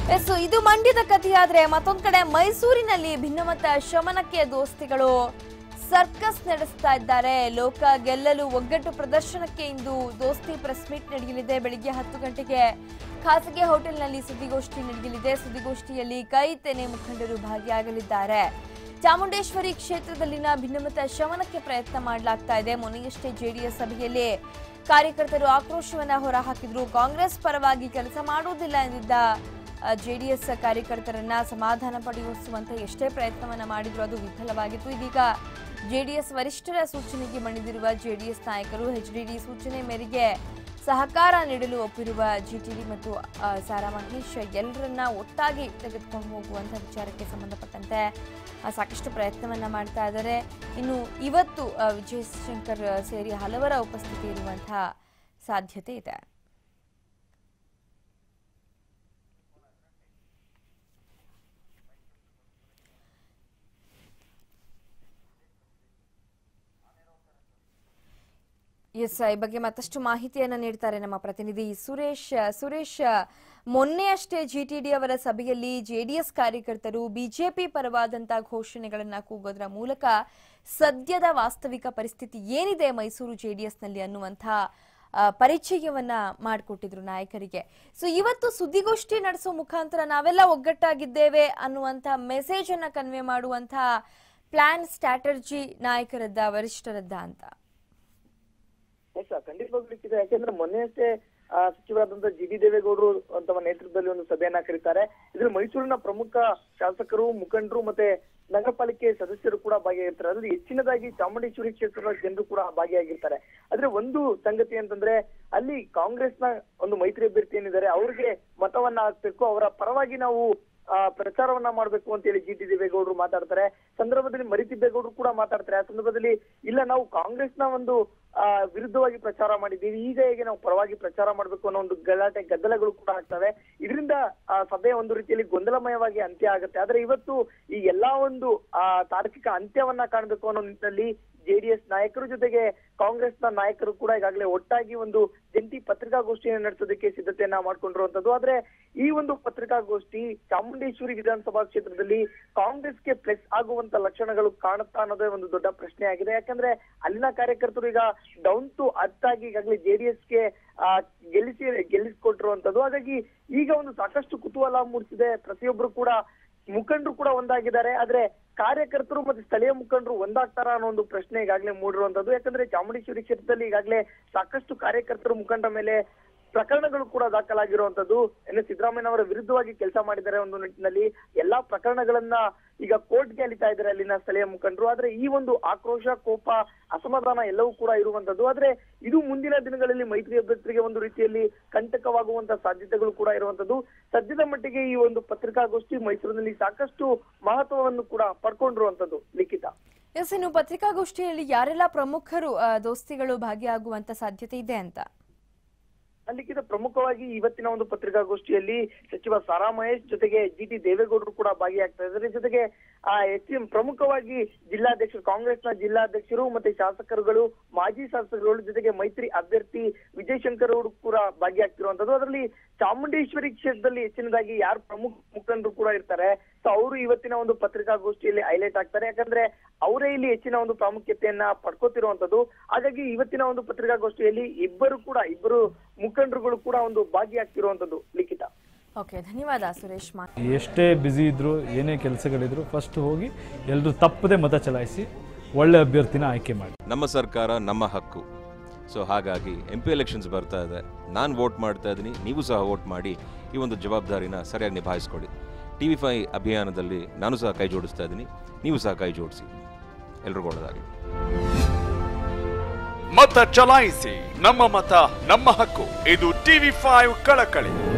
S ಇದು ಮಂಡ್ಯದ ಕಥೆಯಾದ್ರೆ ಮತ್ತೊಂದ್ ಕಡೆ ಮೈಸೂರಿನಲ್ಲಿ ಭಿನ್ನಮತ ಶಮನಕ್ಕೆ ದೋಸ್ತಿಗಳು ಸರ್ಕಸ್ ನಡೆಸ್ತಾ ಇದ್ದಾರೆ ಲೋಕ ಗೆಲ್ಲಲು ಒಗ್ಗಟ್ಟು ಪ್ರದರ್ಶನಕ್ಕೆ ಇಂದು ದೋಸ್ತಿ ಪ್ರೆಸ್ ಮೀಟ್ ನಡೆಯಲಿದೆ ಬೆಳಿಗ್ಗೆ ಹತ್ತು ಗಂಟೆಗೆ ಖಾಸಗಿ ಹೋಟೆಲ್ನಲ್ಲಿ ಸುದ್ದಿಗೋಷ್ಠಿ ನಡೆಯಲಿದೆ ಸುದ್ದಿಗೋಷ್ಠಿಯಲ್ಲಿ ಕೈ ತೆನೆ ಮುಖಂಡರು ಭಾಗಿಯಾಗಲಿದ್ದಾರೆ ಚಾಮುಂಡೇಶ್ವರಿ ಕ್ಷೇತ್ರದಲ್ಲಿನ ಭಿನ್ನಮತ ಶಮನಕ್ಕೆ ಪ್ರಯತ್ನ ಮಾಡಲಾಗ್ತಾ ಇದೆ ಮೊನ್ನೆಯಷ್ಟೇ ಜೆಡಿಎಸ್ ಸಭೆಯಲ್ಲಿ ಕಾರ್ಯಕರ್ತರು ಆಕ್ರೋಶವನ್ನ ಹೊರಹಾಕಿದ್ರು ಕಾಂಗ್ರೆಸ್ ಪರವಾಗಿ ಕೆಲಸ ಮಾಡುವುದಿಲ್ಲ ಎಂದಿದ್ದ ಜೆಡಿಎಸ್ ಕಾರ್ಯಕರ್ತರನ್ನ ಸಮಾಧಾನ ಪಡಿಸುವಂತ ಎಷ್ಟೇ ಪ್ರಯತ್ನವನ್ನ ಮಾಡಿದ್ರು ಅದು ವಿಫಲವಾಗಿತ್ತು ಇದೀಗ ಜೆಡಿಎಸ್ ವರಿಷ್ಠರ ಸೂಚನೆಗೆ ಮಣಿದಿರುವ ಜೆಡಿಎಸ್ ನಾಯಕರು ಎಚ್ಡಿಡಿ ಸೂಚನೆ ಮೇರೆಗೆ ಸಹಕಾರ ನೀಡಲು ಒಪ್ಪಿರುವ ಜಿಟಿಡಿ ಮತ್ತು ಆ, ಸಾರಾ ಮಹೇಶ್ ಎಲ್ಲರನ್ನ ಒಟ್ಟಾಗಿ ತೆಗೆದುಕೊಂಡು ಹೋಗುವಂತ ವಿಚಾರಕ್ಕೆ ಸಂಬಂಧಪಟ್ಟಂತೆ ಆ, ಸಾಕಷ್ಟು ಪ್ರಯತ್ನವನ್ನ ಮಾಡ್ತಾ ಇದ್ದಾರೆ ಇನ್ನು ಇವತ್ತು ಆ, ವಿಜಯ್ ಶಂಕರ್ ಸೇರಿ ಹಲವರ ಉಪಸ್ಥಿತಿ ಇರುವಂತಹ ಸಾಧ್ಯತೆ ಇದೆ ಎಸ್ ಈ ಬಗ್ಗೆ ಮತ್ತಷ್ಟು ಮಾಹಿತಿಯನ್ನ ನೀಡ್ತಾರೆ ನಮ್ಮ ಪ್ರತಿನಿಧಿ ಸುರೇಶ್ ಸುರೇಶ್ ಮೊನ್ನೆ ಅಷ್ಟೇ ಜಿಟಿಡಿ ಅವರ ಸಭೆಯಲ್ಲಿ ಜೆಡಿಎಸ್ ಕಾರ್ಯಕರ್ತರು ಬಿಜೆಪಿ ಪರವಾದಂತಹ ಘೋಷಣೆಗಳನ್ನ ಕೂಗೋದ್ರ ಮೂಲಕ ಸದ್ಯದ ವಾಸ್ತವಿಕ ಪರಿಸ್ಥಿತಿ ಏನಿದೆ ಮೈಸೂರು ಜೆಡಿಎಸ್ನಲ್ಲಿ ಅನ್ನುವಂಥ ಆ, ಪರಿಚಯವನ್ನ ಮಾಡಿಕೊಟ್ಟಿದ್ರು ನಾಯಕರಿಗೆ ಸೊ ಇವತ್ತು ಸುದ್ದಿಗೋಷ್ಠಿ ನಡೆಸೋ ಮುಖಾಂತರ ನಾವೆಲ್ಲ ಒಗ್ಗಟ್ಟಾಗಿದ್ದೇವೆ ಅನ್ನುವಂಥ ಮೆಸೇಜ್ ಅನ್ನ ಕನ್ವೆ ಮಾಡುವಂಥ ಪ್ಲಾನ್ ಸ್ಟ್ರಾಟರ್ಜಿ ನಾಯಕರದ್ದ ವರಿಷ್ಠರದ್ದ ಅಂತ ಎಸ್ ಖಂಡಿತವಾಗ್ಲೂ ಇದೆ ಯಾಕೆಂದ್ರೆ ಮೊನ್ನೆ ಅಷ್ಟೇ ಆ, ಸಚಿವರಾದಂತಹ ಜಿ ಡಿ ದೇವೇಗೌಡರು ತಮ್ಮ ನೇತೃತ್ವದಲ್ಲಿ ಒಂದು ಸಭೆಯನ್ನ ಕರೀತಾರೆ ಇದ್ರಲ್ಲಿ ಮೈಸೂರಿನ ಪ್ರಮುಖ ಶಾಸಕರು ಮುಖಂಡರು ಮತ್ತೆ ನಗರ ಪಾಲಿಕೆ ಸದಸ್ಯರು ಕೂಡ ಭಾಗಿಯಾಗಿರ್ತಾರೆ ಅದ್ರಲ್ಲಿ ಹೆಚ್ಚಿನದಾಗಿ ಚಾಮುಂಡೇಶ್ವರಿ ಕ್ಷೇತ್ರದ ಜನರು ಕೂಡ ಭಾಗಿಯಾಗಿರ್ತಾರೆ ಆದ್ರೆ ಒಂದು ಸಂಗತಿ ಅಂತಂದ್ರೆ ಅಲ್ಲಿ ಕಾಂಗ್ರೆಸ್ನ ಒಂದು ಮೈತ್ರಿ ಅಭ್ಯರ್ಥಿ ಏನಿದ್ದಾರೆ ಅವ್ರಿಗೆ ಮತವನ್ನ ಹಾಕ್ಬೇಕು ಅವರ ಪರವಾಗಿ ನಾವು ಆ, ಪ್ರಚಾರವನ್ನ ಮಾಡ್ಬೇಕು ಅಂತ ಹೇಳಿ ಜಿ ಟಿ ದೇವೇಗೌಡರು ಮಾತಾಡ್ತಾರೆ ಸಂದರ್ಭದಲ್ಲಿ ಮರಿತಿದ್ದೇಗೌಡರು ಕೂಡ ಮಾತಾಡ್ತಾರೆ ಆ ಸಂದರ್ಭದಲ್ಲಿ ಇಲ್ಲ ನಾವು ಕಾಂಗ್ರೆಸ್ನ ಒಂದು ಆ, ವಿರುದ್ಧವಾಗಿ ಪ್ರಚಾರ ಮಾಡಿದ್ದೀವಿ ಈಗ ಹೇಗೆ ನಾವು ಪರವಾಗಿ ಪ್ರಚಾರ ಮಾಡ್ಬೇಕು ಅನ್ನೋ ಒಂದು ಗಲಾಟೆ ಗದ್ದಲಗಳು ಕೂಡ ಆಗ್ತವೆ ಇದರಿಂದ ಆ ಸಭೆ ಒಂದು ರೀತಿಯಲ್ಲಿ ಗೊಂದಲಮಯವಾಗಿ ಅಂತ್ಯ ಆಗುತ್ತೆ ಆದ್ರೆ ಇವತ್ತು ಈ ಎಲ್ಲಾ ಒಂದು ಆ ತಾರ್ಕಿಕ ಅಂತ್ಯವನ್ನ ಕಾಣಬೇಕು ಅನ್ನೋ ನಿಟ್ಟಿನಲ್ಲಿ ಜೆಡಿಎಸ್ ನಾಯಕರ ಜೊತೆಗೆ ಕಾಂಗ್ರೆಸ್ನ ನಾಯಕರು ಕೂಡ ಈಗಾಗಲೇ ಒಟ್ಟಾಗಿ ಒಂದು ಜಂಟಿ ಪತ್ರಿಕಾಗೋಷ್ಠಿಯನ್ನು ನಡೆಸೋದಕ್ಕೆ ಸಿದ್ಧತೆಯನ್ನ ಮಾಡ್ಕೊಂಡಿರುವಂತದ್ದು ಆದ್ರೆ ಈ ಒಂದು ಪತ್ರಿಕಾಗೋಷ್ಠಿ ಚಾಮುಂಡೇಶ್ವರಿ ವಿಧಾನಸಭಾ ಕ್ಷೇತ್ರದಲ್ಲಿ ಕಾಂಗ್ರೆಸ್ಗೆ ಪ್ಲಸ್ ಆಗುವಂತ ಲಕ್ಷಣಗಳು ಕಾಣುತ್ತಾ ಅನ್ನೋದೇ ಒಂದು ದೊಡ್ಡ ಪ್ರಶ್ನೆ ಆಗಿದೆ ಯಾಕಂದ್ರೆ ಅಲ್ಲಿನ ಕಾರ್ಯಕರ್ತರು ಈಗ ಡೌನ್ ಟು ಅರ್ತ್ ಆಗಿ ಈಗಾಗಲೇ ಜೆಡಿಎಸ್ಗೆ ಗೆಲ್ಲಿಸಿ ಗೆಲ್ಲಿಸಿಕೊಟ್ಟಿರುವಂತದ್ದು ಹಾಗಾಗಿ ಈಗ ಒಂದು ಸಾಕಷ್ಟು ಕುತೂಹಲ ಮೂಡಿಸಿದೆ ಪ್ರತಿಯೊಬ್ರು ಕೂಡ ಮುಖಂಡರು ಕೂಡ ಒಂದಾಗಿದ್ದಾರೆ ಆದ್ರೆ ಕಾರ್ಯಕರ್ತರು ಮತ್ತೆ ಸ್ಥಳೀಯ ಮುಖಂಡರು ಒಂದಾಗ್ತಾರ ಅನ್ನೋ ಒಂದು ಪ್ರಶ್ನೆ ಈಗಾಗಲೇ ಮೂಡಿರುವಂತದ್ದು ಯಾಕಂದ್ರೆ ಚಾಮುಂಡೇಶ್ವರಿ ಕ್ಷೇತ್ರದಲ್ಲಿ ಈಗಾಗಲೇ ಸಾಕಷ್ಟು ಕಾರ್ಯಕರ್ತರು ಮುಖಂಡ ಮೇಲೆ ಪ್ರಕರಣಗಳು ಕೂಡ ದಾಖಲಾಗಿರುವಂತದ್ದು ಎನ್ ಎಸ್ ಸಿದ್ದರಾಮಯ್ಯ ಅವರ ವಿರುದ್ಧವಾಗಿ ಕೆಲಸ ಮಾಡಿದ್ದಾರೆ ಒಂದು ನಿಟ್ಟಿನಲ್ಲಿ ಎಲ್ಲಾ ಪ್ರಕರಣಗಳನ್ನ ಈಗ ಕೋರ್ಟ್ಗೆ ಅಲಿತಾ ಇದ್ದಾರೆ ಅಲ್ಲಿನ ಸ್ಥಳೀಯ ಮುಖಂಡರು ಆದ್ರೆ ಈ ಒಂದು ಆಕ್ರೋಶ ಕೋಪ ಅಸಮಾಧಾನ ಎಲ್ಲವೂ ಕೂಡ ಇರುವಂತದ್ದು ಆದ್ರೆ ಇದು ಮುಂದಿನ ದಿನಗಳಲ್ಲಿ ಮೈತ್ರಿ ಅಭ್ಯರ್ಥಿಗೆ ಒಂದು ರೀತಿಯಲ್ಲಿ ಕಂಟಕವಾಗುವಂತ ಸಾಧ್ಯತೆಗಳು ಕೂಡ ಇರುವಂತದ್ದು ಸದ್ಯದ ಮಟ್ಟಿಗೆ ಈ ಒಂದು ಪತ್ರಿಕಾಗೋಷ್ಠಿ ಮೈಸೂರಿನಲ್ಲಿ ಸಾಕಷ್ಟು ಮಹತ್ವವನ್ನು ಕೂಡ ಪಡ್ಕೊಂಡಿರುವಂತದ್ದು ಲಿಖಿತ ಎಸ್ ಇನ್ನು ಪತ್ರಿಕಾಗೋಷ್ಠಿಯಲ್ಲಿ ಯಾರೆಲ್ಲ ಪ್ರಮುಖರು ಆ, ದೋಸ್ತಿಗಳು ಭಾಗಿಯಾಗುವಂತ ಸಾಧ್ಯತೆ ಇದೆ ಅಂತ ಅಲ್ಲಿಗಿಂತ ಪ್ರಮುಖವಾಗಿ ಇವತ್ತಿನ ಒಂದು ಪತ್ರಿಕಾಗೋಷ್ಠಿಯಲ್ಲಿ ಸಚಿವ ಸಾರಾ ಮಹೇಶ್ ಜೊತೆಗೆ ಜಿ ಟಿ ದೇವೇಗೌಡರು ಕೂಡ ಭಾಗಿಯಾಗ್ತಾ ಇದ್ದಾರೆ ಜೊತೆಗೆ ಆ ಹೆಚ್ಚಿನ ಪ್ರಮುಖವಾಗಿ ಜಿಲ್ಲಾಧ್ಯಕ್ಷರು ಕಾಂಗ್ರೆಸ್ನ ಜಿಲ್ಲಾಧ್ಯಕ್ಷರು ಮತ್ತೆ ಶಾಸಕರುಗಳು ಮಾಜಿ ಶಾಸಕರುಗಳು ಜೊತೆಗೆ ಮೈತ್ರಿ ಅಭ್ಯರ್ಥಿ ವಿಜಯ್ ಶಂಕರ್ ಅವರು ಕೂಡ ಭಾಗಿಯಾಗ್ತಿರುವಂತದ್ದು ಅದರಲ್ಲಿ ಚಾಮುಂಡೇಶ್ವರಿ ಕ್ಷೇತ್ರದಲ್ಲಿ ಹೆಚ್ಚಿನದಾಗಿ ಯಾರು ಪ್ರಮುಖ ಮುಖಂಡರು ಕೂಡ ಇರ್ತಾರೆ ಸೊ ಅವರು ಇವತ್ತಿನ ಒಂದು ಪತ್ರಿಕಾಗೋಷ್ಠಿಯಲ್ಲಿ ಹೈಲೈಟ್ ಆಗ್ತಾರೆ ಯಾಕಂದ್ರೆ ಅವರೇ ಇಲ್ಲಿ ಹೆಚ್ಚಿನ ಒಂದು ಪ್ರಾಮುಖ್ಯತೆಯನ್ನ ಪಡ್ಕೋತಿರುವಂತದ್ದು ಹಾಗಾಗಿ ಇವತ್ತಿನ ಒಂದು ಪತ್ರಿಕಾಗೋಷ್ಠಿಯಲ್ಲಿ ಇಬ್ಬರು ಕೂಡ ಇಬ್ಬರು ಮುಖಂಡರುಗಳು ಕೂಡ ಒಂದು ಭಾಗಿಯಾಗ್ತಿರುವಂತದ್ದು ಲಿಖಿತ ಓಕೆ ಧನ್ಯವಾದ ಸುರೇಶ್ ಮಾ ಎಷ್ಟೇ ಬ್ಯುಸಿ ಇದ್ದರೂ ಏನೇ ಕೆಲಸಗಳಿದ್ರು ಫಸ್ಟ್ ಹೋಗಿ ಎಲ್ಲರೂ ತಪ್ಪದೆ ಮತ ಚಲಾಯಿಸಿ ಒಳ್ಳೆ ಅಭ್ಯರ್ಥಿನ ಆಯ್ಕೆ ಮಾಡಿ ನಮ್ಮ ಸರ್ಕಾರ ನಮ್ಮ ಹಕ್ಕು ಸೊ ಹಾಗಾಗಿ ಎಂ ಪಿ ಎಲೆಕ್ಷನ್ಸ್ ಬರ್ತಾ ಇದೆ ನಾನು ವೋಟ್ ಮಾಡ್ತಾ ಇದ್ದೀನಿ ನೀವು ಸಹ ವೋಟ್ ಮಾಡಿ ಈ ಒಂದು ಜವಾಬ್ದಾರಿನ ಸರಿಯಾಗಿ ನಿಭಾಯಿಸ್ಕೊಡಿ ಟಿ ವಿ ಫೈ ಅಭಿಯಾನದಲ್ಲಿ ನಾನು ಸಹ ಕೈ ಜೋಡಿಸ್ತಾ ಇದ್ದೀನಿ ನೀವು ಸಹ ಕೈ ಜೋಡಿಸಿ ಎಲ್ರಿಗೂ ಒಳ್ಳೆಯದಾಗಲಿ ಮತ ಚಲಾಯಿಸಿ ನಮ್ಮ ಮತ ನಮ್ಮ ಹಕ್ಕು ಇದು ಟಿವಿ ಫೈವ್ ಕಳಕಳಿ